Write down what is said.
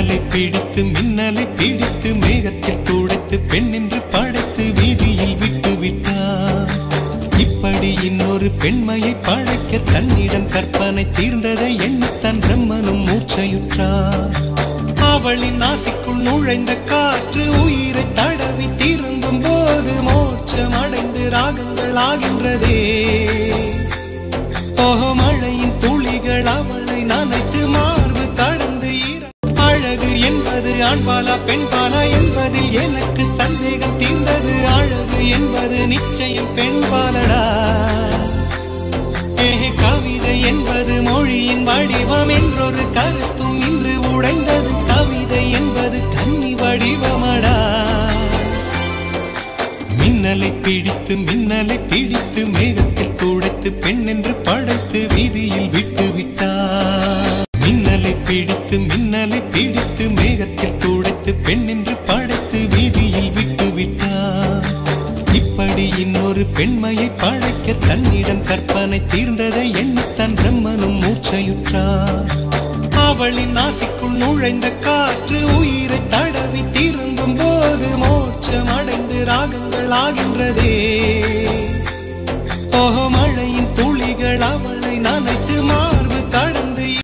மின்னலை பிடித்து மின்னலை பிடித்து மேகத்தில் துடைத்து பெண் என்று படைத்து வீதியில் விட்டு விட்டார் இப்படி இன்னொரு பெண்மையை பழைக்க தன்னிடம் கற்பனை தீர்ந்ததை எண்ணித்தான் பிரம்மனும் மூர்ச்சையுற்றார் அவளின் நாசிக்குள் நுழைந்த காற்று உயிரை தடவி திரும்பும் போது மோட்சம் அடைந்து ராகங்கள் ஆகின்றதே ஓஹோ மழையின் துளிகள் அவளை நனைத்து மார்பு கடந்து ஈர- அழகு என்பது ஆண்பாலா பெண்பாலா என்பதில் எனக்கு சந்தேகம் தீர்ந்தது அழகு என்பது நிச்சயம் பெண்பாலடா ஏஹே கவிதை என்பது மொழியின் வடிவம் என்றொரு கருத்தும் இன்று உடைந்தது கவிதை என்பது கன்னி வடிவமடா மின்னலை பிடித்து மின்னலை பிடித்து மேகத்தில் துடைத்து பெண் என்று படைத்து வீதியில் விட்டு விட்டார் மின்னலை பிடித்து மின்னலை பிடித்து மேகத்தில் துடைத்து பெண் என்று படைத்து வீதியில் விட்டு விட்டார் இப்படி இன்னொரு பெண்மையை பழைக்க தன்னிடம் கற்பனை தீர்ந்ததை எண்ணித்தான் பிரம்மனும் மூர்ச்சையுற்றார் அவளின் நாசிக்குள் நுழைந்த காற்று உயிரை தடவி திரும்பும் போது மோட்சம் அடைந்து ராகங்கள் ஆகின்றதே ஓஹோ மழையின் துளிகள் அவளை நனைத்து